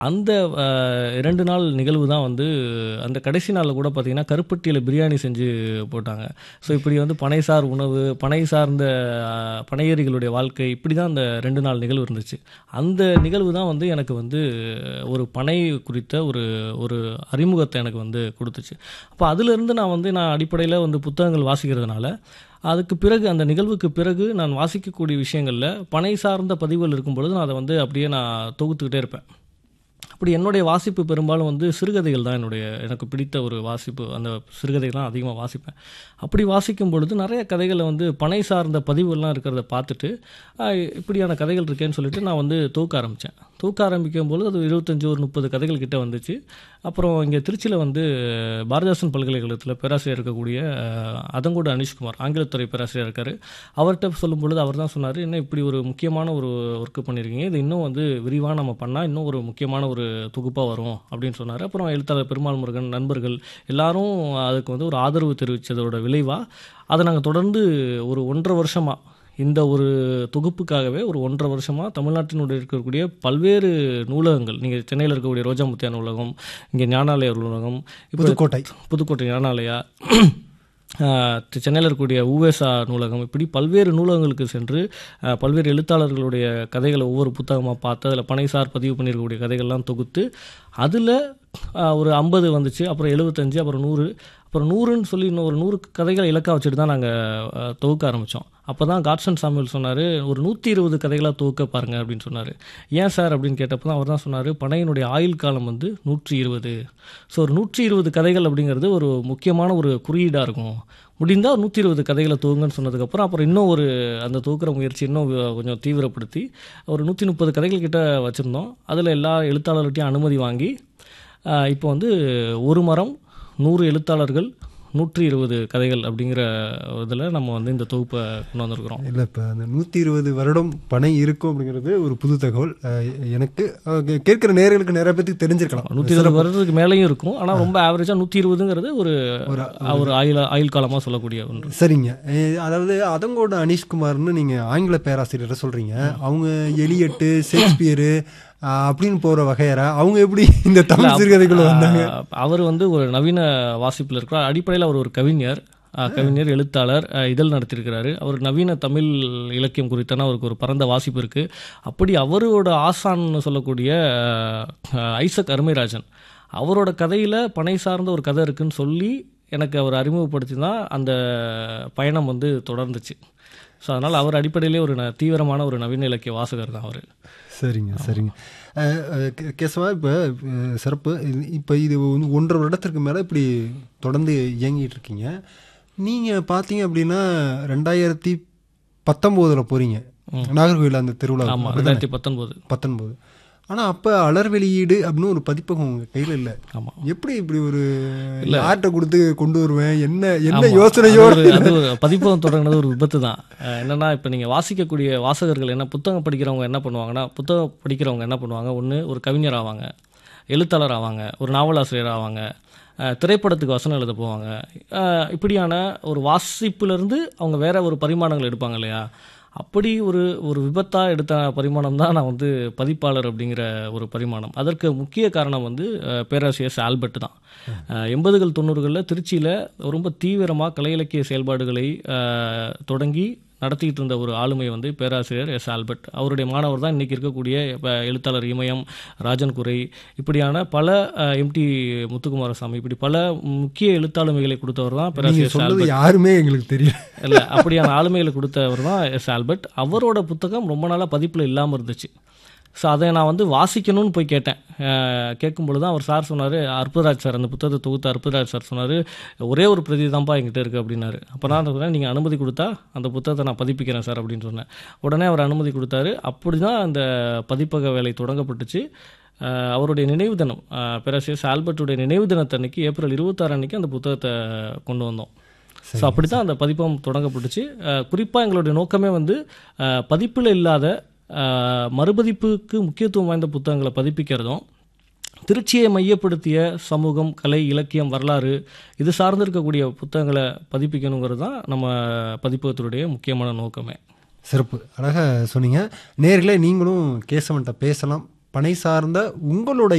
அந்த அஹ், இரண்டு நாள் நிகழ்வு தான் வந்து அந்த கடைசி நாளில் கூட பார்த்தீங்கன்னா கருப்பட்டியில் பிரியாணி செஞ்சு போட்டாங்க ஸோ இப்படி வந்து பனைசார் உணவு பனை சார்ந்த அஹ், பனையேறிகளுடைய வாழ்க்கை இப்படி தான் அந்த ரெண்டு நாள் நிகழ்வு இருந்துச்சு அந்த நிகழ்வு தான் வந்து எனக்கு வந்து ஒரு பனை குறித்த ஒரு ஒரு அறிமுகத்தை எனக்கு வந்து கொடுத்துச்சு அப்போ அதிலிருந்து நான் வந்து நான் அடிப்படையில் வந்து புத்தகங்கள் வாசிக்கிறதுனால அதுக்கு பிறகு அந்த நிகழ்வுக்கு பிறகு நான் வாசிக்கக்கூடிய விஷயங்களில் பனை சார்ந்த பதிவுகள் இருக்கும் பொழுது நான் அதை வந்து அப்படியே நான் தொகுத்துக்கிட்டே இருப்பேன் அப்படி என்னுடைய வாசிப்பு பெரும்பாலும் வந்து சிறுகதைகள் தான் என்னுடைய எனக்கு பிடித்த ஒரு வாசிப்பு அந்த சிறுகதைகள் தான் அதிகமாக வாசிப்பேன் அப்படி வாசிக்கும் பொழுது நிறைய கதைகளை வந்து பனை சார்ந்த பதிவுகள்லாம் இருக்கிறத பார்த்துட்டு ஆஹ், இப்படியான கதைகள் இருக்கேன்னு சொல்லிட்டு நான் வந்து தொகுக்க ஆரம்பித்தேன் தொகுக்க ஆரம்பிக்கும் பொழுது அது இருபத்தஞ்சி ஒரு முப்பது கதைகள் கிட்ட வந்துச்சு அப்புறம் இங்கே திருச்சியில் வந்து பாரதிதாசன் பல்கலைக்கழகத்தில் பேராசிரியர் இருக்கக்கூடிய அஹ், அதங்கோடு அனிஷ்குமார் ஆங்கிலத்துறை பேராசிரியர் இருக்கார் அவர்கிட்ட சொல்லும் பொழுது அவர் தான் சொன்னார் என்ன இப்படி ஒரு முக்கியமான ஒரு ஒர்க்கு பண்ணியிருக்கீங்க இது இன்னும் வந்து விரிவாக நம்ம பண்ணால் இன்னும் ஒரு முக்கியமான ஒரு தொகுப்பாக வரும் அப்படின்னு சொன்னார் அப்புறம் எழுத்தாளர் பெருமாள் முருகன் நண்பர்கள் எல்லாரும் அதுக்கு வந்து ஒரு ஆதரவு தெரிவித்ததோட விளைவாக அதை நாங்கள் தொடர்ந்து ஒரு ஒன்றரை வருஷமாக இந்த ஒரு தொகுப்புக்காகவே ஒரு ஒன்றரை வருஷமாக தமிழ்நாட்டினுடைய இருக்கக்கூடிய பல்வேறு நூலகங்கள் நீங்கள் சென்னையில் இருக்கக்கூடிய ரோஜாமுத்தியா நூலகம் இங்கே ஞானாலய நூலகம் இப்போ புதுக்கோட்டை புதுக்கோட்டை ஞானாலயா ஆஹ் சென்னையில் இருக்கக்கூடிய ஊவேசா நூலகம் இப்படி பல்வேறு நூலகங்களுக்கு சென்று ஆஹ் பல்வேறு எழுத்தாளர்களுடைய கதைகளை ஒவ்வொரு புத்தகமாக பார்த்து அதில் பனைசார் பதிவு பண்ணியிருக்கக்கூடிய கதைகள்லாம் தொகுத்து அதில் ஒரு ஐம்பது வந்துச்சு அப்புறம் எழுபத்தஞ்சு அப்புறம் நூறு அப்புறம் நூறுன்னு சொல்லி இன்னும் ஒரு நூறு கதைகளை இலக்கா வச்சுட்டு தான் நாங்கள் தொகுக்க ஆரம்பித்தோம் அப்போ தான் காட்சன் சாமுவேல் சொன்னார் ஒரு நூற்றி இருபது கதைகளாக தொகுக்க பாருங்க அப்படின்னு சொன்னார் ஏன் சார் அப்படின்னு கேட்டப்போ தான் அவர் தான் சொன்னார் பனையினுடைய ஆயுள் காலம் வந்து நூற்றி இருபது ஸோ ஒரு நூற்றி இருபது கதைகள் அப்படிங்கிறது ஒரு முக்கியமான ஒரு குறியீடாக இருக்கும் முடிந்தால் நூற்றி இருபது கதைகளை துவங்குன்னு சொன்னதுக்கப்புறம் அப்புறம் இன்னும் ஒரு அந்த துவக்கிற முயற்சி இன்னும் வி- கொஞ்சம் தீவிரப்படுத்தி ஒரு நூற்றி முப்பது கதைகள் கிட்ட வச்சுருந்தோம் அதில் எல்லா எழுத்தாளர்கிட்டையும் அனுமதி வாங்கி ஆஹ் இப்போ வந்து ஒரு மரம் நூறு எழுத்தாளர்கள் நூற்றி இருபது கதைகள் அப்படிங்கிற இதில் நம்ம வந்து இந்த தொகுப்பை கொண்டு வந்திருக்கிறோம் இல்லை இப்போ அந்த நூற்றி இருபது வருடம் பனை இருக்கும் அப்படிங்கிறது ஒரு புது தகவல் அஹ், எனக்கு அஹ், கே- கேட்கிற நேர்களுக்கு நிறைய பேருக்கு தெரிஞ்சிருக்கலாம் நூற்றி இருபது வருடத்துக்கு மேலேயும் இருக்கும் ஆனால் ரொம்ப ஆவரேஜாக நூற்றி இருபதுங்கிறது ஒரு ஒரு ஆயுள் ஆயுள் காலமாக சொல்லக்கூடிய ஒன்று சரிங்க அஹ், அதாவது அதங்கோட அனீஷ்குமார்னு நீங்கள் ஆங்கில பேராசிரியரை சொல்கிறீங்க அவங்க எலியட்டு ஷேக்ஸ்பியரு அஹ், அப்படின்னு போகிற வகையறா அவங்க எப்படி இந்த தமிழ் சிறுகதைக்குள்ள வந்தாங்க ஆஹ் அவர் வந்து ஒரு நவீன வாசிப்பில் இருக்கிறார் அடிப்படையில் அவர் ஒரு கவிஞர் ஆஹ் கவிஞர் எழுத்தாளர் ஆஹ் இதழ் நடத்தியிருக்கிறாரு அவர் நவீன தமிழ் இலக்கியம் குறித்தான அவருக்கு ஒரு பரந்த வாசிப்பு இருக்குது அப்படி அவரோட ஆசான்னு சொல்லக்கூடிய ஆஹ் ஐசக் அருமைராஜன் அவரோட கதையில் பனை சார்ந்த ஒரு கதை இருக்குன்னு சொல்லி எனக்கு அவர் அறிமுகப்படுத்தி தான் அந்த பயணம் வந்து தொடர்ந்துச்சு ஸோ அதனால் அவர் அடிப்படையிலே ஒரு ந- தீவிரமான ஒரு நவீன இலக்கிய வாசகர் தான் அவர் சரிங்க சரிங்க அஹ், அஹ், கே- கேசவா இப்போ அஹ், சிறப்பு இப்போ இது வந்து ஒன்றரை வருடத்திற்கு மேலே இப்படி தொடர்ந்து இயங்கிட்டு இருக்கீங்க நீங்கள் பார்த்தீங்க அப்படின்னா ரெண்டாயிரத்தி பத்தொம்போதில் போகிறீங்க நாகர்கோவில் அந்த திருவிழா ஆமாம் ரெண்டாயிரத்தி பத்தொன்பது பத்தொன்பது ஆனால் அப்போ அலர் வெளியீடு அப்படின்னு ஒரு பதிப்பகம் உங்கள் கையில் இல்லை ஆமாம் எப்படி இப்படி ஒரு யார்கிட்ட கொடுத்து கொண்டு வருவேன் என்ன என்ன யோசனையோ அது ஒரு- அது ஒரு பதிப்பகம் தொடங்கினது ஒரு விபத்து தான் அஹ் என்னன்னா இப்போ நீங்கள் வாசிக்கக்கூடிய வாசகர்கள் என்ன புத்தகம் படிக்கிறவங்க என்ன பண்ணுவாங்கன்னா புத்தகம் படிக்கிறவங்க என்ன பண்ணுவாங்க ஒன்று ஒரு கவிஞர் ஆவாங்க எழுத்தாளர் ஆவாங்க ஒரு நாவலாசிரியர் ஆவாங்க அஹ் திரைப்படத்துக்கு வசனம் எழுத போவாங்க அஹ் இப்படியான ஒரு வாசிப்புலேருந்து அவங்க வேற ஒரு பரிமாணங்கள் எடுப்பாங்க இல்லையா அப்படி ஒரு ஒரு விபத்தாக எடுத்த பரிமாணம் தான் நான் வந்து பதிப்பாளர் அப்படிங்கிற ஒரு பரிமாணம் அதற்கு முக்கிய காரணம் வந்து அஹ், பேராசிரியர் எஸ். ஆல்பர்ட் தான் அஹ், எண்பதுகள் தொண்ணூறுகளில் திருச்சியில் ரொம்ப தீவிரமாக கலை இலக்கிய செயல்பாடுகளை அஹ், தொடங்கி நடத்திக்கிட்டு இருந்த ஒரு ஆளுமை வந்து பேராசிரியர் எஸ் ஆல்பர்ட் அவருடைய மாணவர் தான் இன்றைக்கி இருக்கக்கூடிய இப்ப எழுத்தாளர் இமயம் ராஜன் குறை இப்படியான பல எம்டி முத்துக்குமாரசாமி இப்படி பல முக்கிய எழுத்தாளுமைகளை கொடுத்தவர் தான் நீங்கள் பேராசிரியர் எஸ். ஆல்பர்ட் சொன்னது யாருமே எங்களுக்கு தெரியல இல்லை அப்படியான ஆளுமைகளை கொடுத்தவர் தான் எஸ் ஆல்பர்ட் அவரோட புத்தகம் ரொம்ப நாளாக பதிப்பில் இல்லாமல் இருந்துச்சு ஸோ அதை நான் வந்து வாசிக்கணும்னு போய் கேட்டேன் அஹ் கேட்கும் பொழுது தான் அவர் சார் சொன்னார் அற்புதராஜ் சார் அந்த புத்தகத்தை தொகுத்த அற்புதராஜ் சார் சொன்னார் ஒரே ஒரு பிரதி தான்ப்பா என்கிட்ட இருக்குது அப்படின்னாரு அப்போ நான் சொன்னேன் நீங்கள் அனுமதி கொடுத்தா அந்த புத்தகத்தை நான் பதிப்பிக்கிறேன் சார் அப்படின்னு சொன்னேன் உடனே அவர் அனுமதி கொடுத்தாரு அப்படி தான் அந்த பதிப்பக வேலை தொடங்கப்பட்டுச்சு அஹ் அவருடைய நினைவு தினம் அஹ் பேராசிரியர் ஆல்பர்ட்டுடைய நினைவு தினத்தன்னைக்கு ஏப்ரல் இருபத்தாறு அன்னைக்கு அந்த புத்தகத்தை கொண்டு வந்தோம் ஸோ அப்படி தான் அந்த பதிப்பகம் தொடங்கப்பட்டுச்சு குறிப்பாக எங்களுடைய நோக்கமே வந்து பதிப்பில் இல்லாத அஹ், மறுபதிப்புக்கு முக்கியத்துவம் வாய்ந்த புத்தகங்களை பதிப்பிக்கிறதும் திருச்சியை மையப்படுத்திய சமூகம் கலை இலக்கியம் வரலாறு இது சார்ந்து இருக்கக்கூடிய புத்தகங்களை பதிப்பிக்கணுங்கிறது தான் நம்ம பதிப்பகத்தினுடைய முக்கியமான நோக்கமே சிறப்பு அழகாக சொன்னீங்க நேர்களே நீங்களும் கேசவன்ட்ட பேசலாம் பனை சார்ந்த உங்களோட